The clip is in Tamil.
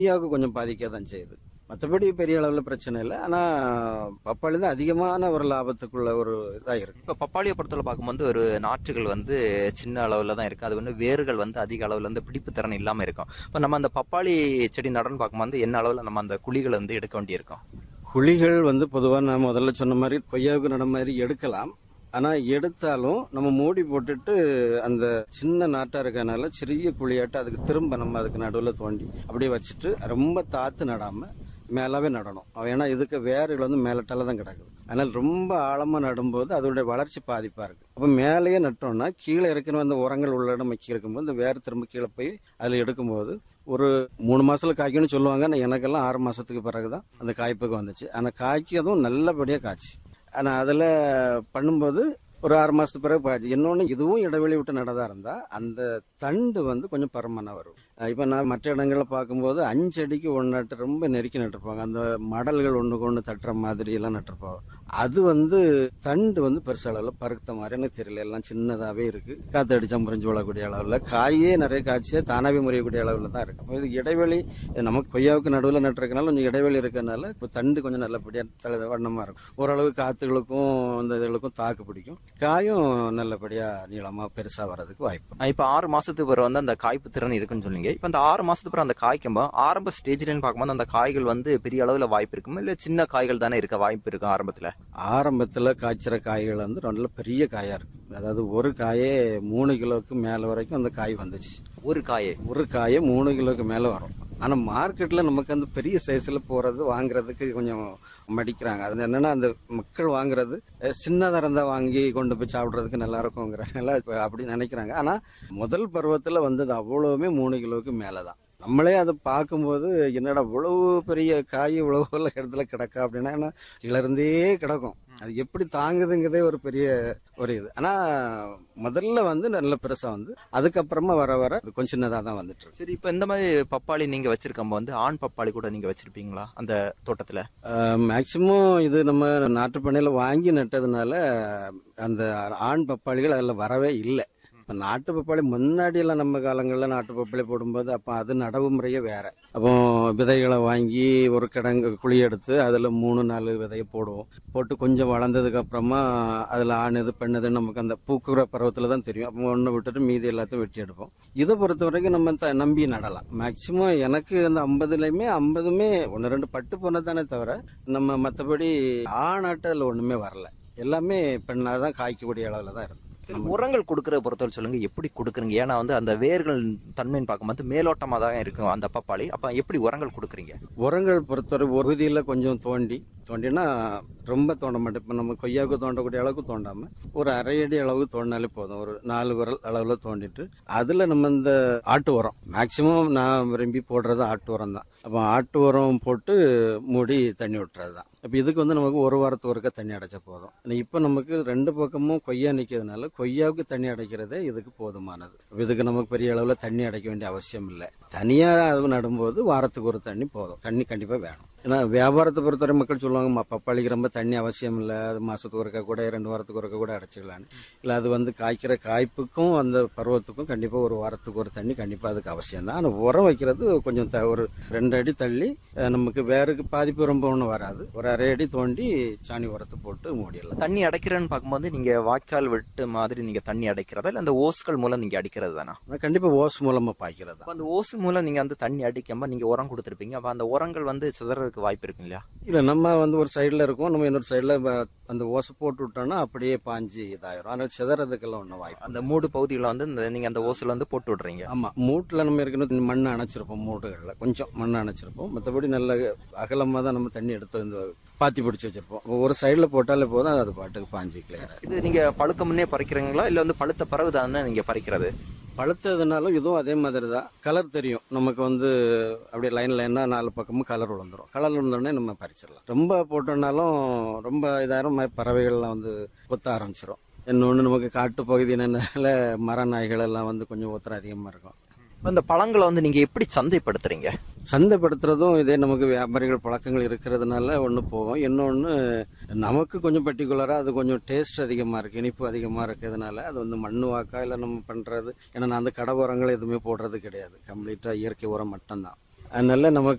கொய்யாவுக்கு கொஞ்சம் பாதிக்க தான் செய்யுது மற்றபடி பெரிய அளவில் பிரச்சனை இல்லை ஆனால் பப்பாளி தான் அதிகமான ஒரு லாபத்துக்குள்ள ஒரு இதாக இருக்கு இப்போ பப்பாளியை பொறுத்தவரை பார்க்கும்போது ஒரு நாற்றுகள் வந்து சின்ன அளவில் தான் இருக்குது அது வந்து வேர்கள் வந்து அதிக அளவில் வந்து பிடிப்பு திறன் இல்லாமல் இருக்கும் இப்போ நம்ம அந்த பப்பாளி செடி நடன்னு பார்க்கும்போது என்ன அளவில் நம்ம அந்த குழிகளை வந்து எடுக்க வேண்டியிருக்கும் குழிகள் வந்து பொதுவாக நான் முதல்ல சொன்ன மாதிரி கொய்யாவுக்கு நட மாதிரி எடுக்கலாம் ஆனால் எடுத்தாலும் நம்ம மூடி போட்டுட்டு அந்த சின்ன நாட்டாக இருக்கனால சிறிய குழியாட்டு அதுக்கு திரும்ப நம்ம அதுக்கு நடுவில் தோண்டி அப்படியே வச்சுட்டு ரொம்ப தாத்து நடாமல் மேலாவே நடணும் ஏன்னா இதுக்கு வேர்கள் வந்து மேலட்டால தான் கிடக்குது அதனால் ரொம்ப ஆழமாக நடும்போது அதோடைய வளர்ச்சி பாதிப்பாக இருக்குது அப்போ மேலேயே நட்டோம்னா கீழே இருக்கிற அந்த உரங்கள் உள்ள இடம் மக்கி இருக்கும்போது இந்த வேர் திரும்ப கீழே போய் அதில் எடுக்கும்போது ஒரு மூணு மாசத்துல காய்க்கும்னு சொல்லுவாங்க ஆனால் எனக்கெல்லாம் ஆறு மாசத்துக்கு பிறகுதான் அந்த காய்ப்புக்கு வந்துச்சு ஆனால் காய்க்கு அதுவும் நல்லபடியாக காய்ச்சி ஆனால் அதில் பண்ணும்போது ஒரு ஆறு மாசத்துக்கு பிறகு காய்ச்சி இன்னொன்று இதுவும் இடைவெளி விட்டு நடதா இருந்தா அந்த தண்டு வந்து கொஞ்சம் பருமனாக வரும் இப்போ நான் மற்ற இடங்களில் பார்க்கும்போது அஞ்சு அடிக்கு ஒன்று நட்டு ரொம்ப நெருக்கி நட்டிருப்பாங்க அந்த மடல்கள் ஒன்றுக்கு ஒன்று தட்டுற மாதிரி எல்லாம் நட்டிருப்பாங்க அது வந்து தண்டு வந்து பெருசு அளவில் பருத்த மாதிரி எனக்கு தெரியல எல்லாம் சின்னதாகவே இருக்கு காற்று அடிச்சா முறிஞ்சு விழக்கூடிய அளவில் காயே நிறைய காய்ச்சியே தானாகவே முறியக்கூடிய அளவில் தான் இருக்கு அப்போ இது இடைவெளி நமக்கு கொய்யாவுக்கு நடுவில் நட்டுருக்கனால கொஞ்சம் இடைவெளி இருக்கனால இப்போ தண்டு கொஞ்சம் நல்லபடியாக தலை வண்ணமாக இருக்கும் ஓரளவு காற்றுகளுக்கும் இந்த இதுகளுக்கும் தாக்கு பிடிக்கும் காயும் நல்லபடியாக நீளமாக பெருசாக வர்றதுக்கு வாய்ப்பு இப்போ ஆறு மாசத்துக்கு பிறகு வந்து அந்த காய்ப்பு திறன் இருக்குன்னு சொன்னீங்க இப்போ அந்த ஆறு மாசத்துக்கு பிறகு அந்த காய்க்கும்போது ஆரம்ப ஸ்டேஜ்லன்னு பார்க்கும்போது அந்த காய்கள் வந்து பெரிய அளவில் வாய்ப்பு இருக்கும் இல்லை சின்ன காய்கள் தானே இருக்க வாய்ப்பு இருக்கும் ஆரம்பத்தில் ஆரம்பத்தில் காய்ச்சிற காய்கள் வந்து நல்ல பெரிய காயாக இருக்கும் அதாவது ஒரு காயே மூணு கிலோவுக்கு மேலே வரைக்கும் அந்த காய் வந்துச்சு ஒரு காயே ஒரு காயே மூணு கிலோவுக்கு மேலே வரும் ஆனால் மார்க்கெட்டில் நமக்கு அந்த பெரிய சைஸில் போகிறது வாங்குறதுக்கு கொஞ்சம் மடிக்கிறாங்க அது என்னன்னா அந்த மக்கள் வாங்குறது அஹ், சின்னதா இருந்தா வாங்கி கொண்டு போய் சாப்பிட்றதுக்கு நல்லா இருக்குங்கிறனால இப்போ அப்படி நினைக்கிறாங்க ஆனால் முதல் பருவத்தில் வந்தது அவ்வளவுமே மூணு கிலோவுக்கு மேலே தான் நம்மளே அதை பார்க்கும்போது என்னடா இவ்வளவு பெரிய காய் இவ்வளவு இடத்துல கிடக்கா அப்படின்னா என்ன கீழ இருந்தே கிடக்கும் அது எப்படி தாங்குதுங்கிறதே ஒரு பெரிய ஒரு இது ஆனா முதல்ல வந்து நல்ல பெருசா வந்து அதுக்கப்புறமா வர வர அது கொஞ்சம் சின்னதாக தான் வந்துட்டு இருக்கு சரி இப்போ இந்த மாதிரி பப்பாளி நீங்க வச்சிருக்கம்போது வந்து ஆண் பப்பாளி கூட நீங்க வச்சிருப்பீங்களா அந்த தோட்டத்துல மேக்சிமம் இது நம்ம நாட்டு பண்ணையில் வாங்கி நட்டதுனால அந்த ஆண் பப்பாளிகள் அதில் வரவே இல்லை இப்போ நாட்டு பப்பாளி முன்னாடியெல்லாம் நம்ம காலங்களில் நாட்டு பப்பாளி போடும்போது அப்போ அது நடவு முறையே வேற அப்போ விதைகளை வாங்கி ஒரு கிடங்கு குழி எடுத்து அதில் மூணு நாலு விதையை போடுவோம் போட்டு கொஞ்சம் வளர்ந்ததுக்கு அப்புறமா அதில் ஆண் இது பெண்ணது நமக்கு அந்த பூக்குற பருவத்தில் தான் தெரியும் அப்போ ஒன்று விட்டுட்டு மீதி எல்லாத்தையும் வெட்டி எடுப்போம் இதை பொறுத்த வரைக்கும் நம்ம த- நம்பி நடலாம் மேக்சிமம் எனக்கு அந்த ஐம்பதுலையுமே ஐம்பதுமே ஒன்று ரெண்டு பட்டு போனதானே தவிர நம்ம மற்றபடி ஆணாட்டு அதில் ஒன்றுமே வரல எல்லாமே பெண்ணாக தான் காய்க்கக்கூடிய அளவில் தான் இருக்கு சரி உரங்கள் கொடுக்கறத பொறுத்தவரை சொல்லுங்க எப்படி கொடுக்குறீங்க ஏன்னா வந்து அந்த வேர்கள் தன்மைன்னு பார்க்கும்போது மேலோட்டமா தான் இருக்கும் அந்த பப்பாளி அப்ப எப்படி உரங்கள் கொடுக்குறீங்க உரங்கள் பொறுத்தவரை ஒரு பகுதியில் கொஞ்சம் தோண்டி தோண்டினா ரொம்ப தோண்ட மாட்டோம் இப்போ நம்ம கொய்யாவுக்கு தோண்டக்கூடிய அளவுக்கு தோண்டாம ஒரு அரை அடி அளவுக்கு தோண்டினாலே போதும் ஒரு நாலு விரல் அளவில் தோண்டிட்டு அதில் நம்ம இந்த ஆட்டு உரம் மேக்சிமம் நான் விரும்பி போடுறது ஆட்டு உரம் தான் அப்போ ஆட்டு உரம் போட்டு மூடி தண்ணி விட்டுறது தான் அப்போ இதுக்கு வந்து நமக்கு ஒரு வாரத்துக்கு ஒருக்க தண்ணி அடைச்சா போதும் ஆனா இப்போ நமக்கு ரெண்டு பக்கமும் கொய்யா நிற்கிறதுனால கொய்யாவுக்கு தண்ணி அடைக்கிறதே இதுக்கு போதுமானது அப்ப இதுக்கு நமக்கு பெரிய அளவில் தண்ணி அடைக்க வேண்டிய அவசியம் இல்லை தனியாக அது நடும்போது வாரத்துக்கு ஒரு தண்ணி போதும் தண்ணி கண்டிப்பாக வேணும் ஏன்னா வியாபாரத்தை பொறுத்தவரை மக்கள் சொல்லுவாங்க "ம, பப்பாளிக்கு ரொம்ப தண்ணி அவசியம் இல்லை அது மாசத்துக்கு ஒருக்கா கூட ரெண்டு வாரத்துக்கு ஒருக்கா கூட அடைச்சிக்கலான்னு இல்லை அது வந்து காய்க்கிற காய்ப்புக்கும் அந்த பருவத்துக்கும் கண்டிப்பாக ஒரு வாரத்துக்கு ஒரு தண்ணி கண்டிப்பாக அதுக்கு அவசியம் தான் ஆனால் உரம் வைக்கிறது கொஞ்சம் த- ஒரு ரெண்டு அடி தள்ளி அஹ், நமக்கு வேருக்கு பாதிப்பு ரொம்ப ஒன்றும் வராது ஒரு அரை அடி தோண்டி சாணி உரத்தை போட்டு மூடிடலாம் தண்ணி அடைக்கிறேன்னு பார்க்கும்போது நீங்க வாய்க்கால் வெட்டு மாதிரி நீங்க தண்ணி அடைக்கிறதா இல்ல அந்த ஓஸ்கள் மூலம் நீங்க அடிக்கிறது தானா ஆனால் கண்டிப்பாக ஓஸ் மூலமாக பாய்க்கிறது தான் அப்ப அந்த ஓசு மூலம் நீங்க அந்த தண்ணி அடிக்காம நீங்க உரம் கொடுத்துருப்பீங்க அப்ப அந்த உரங்கள் வந்து சிதறதுக்கு வாய்ப்பு இருக்கு இல்லையா இல்லை நம்ம வந்து ஒரு சைடில் இருக்கோம் நம்ம இன்னொரு சைடில் அந்த ஓசை போட்டு விட்டோம்னா அப்படியே பாஞ்சு இதாயிரும் ஆனால் சிதறதுக்கெல்லாம் ஒன்றும் வாய்ப்பு அந்த மூடு பகுதிகளை வந்து இந்த நீங்க அந்த ஓசுல வந்து போட்டு விடுறீங்க ஆமாம் மூட்டில் நம்ம ஏற்கனவே மண் அணைச்சிருப்போம் மூட்டுகளில் கொஞ்சம் மண் அணைச்சிருப்போம் மற்றபடி நல்ல அகலமாக தான் நம்ம தண்ணி எடுத்து வந்து பாத்தி பிடிச்சி வச்சிருப்போம் ஒரு சைடில் போட்டாலே போதும் அது பாட்டுக்கு பாஞ்சு கிளியர் இது நீங்க பழுக்க முன்னே பறிக்கிறீங்களா இல்ல வந்து பழுத்த பிறகு தானே நீங்க பறிக்கிறது பழுத்ததுனாலும் இதுவும் அதே மாதிரி தான் கலர் தெரியும் நமக்கு வந்து அப்படியே லைன் லைனாக நாலு பக்கமும் கலர் விழுந்துரும் கலர் விழுந்தோடனே நம்ம பறிச்சிடலாம் ரொம்ப போட்டோம்னாலும் ரொம்ப இதாயிரம் ம- பறவைகள்லாம் வந்து கொத்த ஆரம்பிச்சிரும் இன்னொன்று நமக்கு காட்டு பகுதியினால மர நாய்கள் எல்லாம் வந்து கொஞ்சம் ஒத்தரம் அதிகமாக இருக்கும் அந்த பழங்களை வந்து நீங்க எப்படி சந்தைப்படுத்துறீங்க சந்தைப்படுத்துறதும் இதே நமக்கு வியாபாரிகள் பழக்கங்கள் இருக்கிறதுனால ஒன்று போகும் இன்னொன்று நமக்கு கொஞ்சம் பர்டிகுலராக அது கொஞ்சம் டேஸ்ட் அதிகமாக இருக்குது இனிப்பு அதிகமாக இருக்கிறதுனால அது வந்து மண்ணு வாக்கா இல்லை நம்ம பண்ணுறது ஏன்னா நான் அந்த கடை உரங்கள் எதுவுமே போடுறது கிடையாது கம்ப்ளீட்டாக இயற்கை உரம் மட்டும்தான் அதனால நமக்கு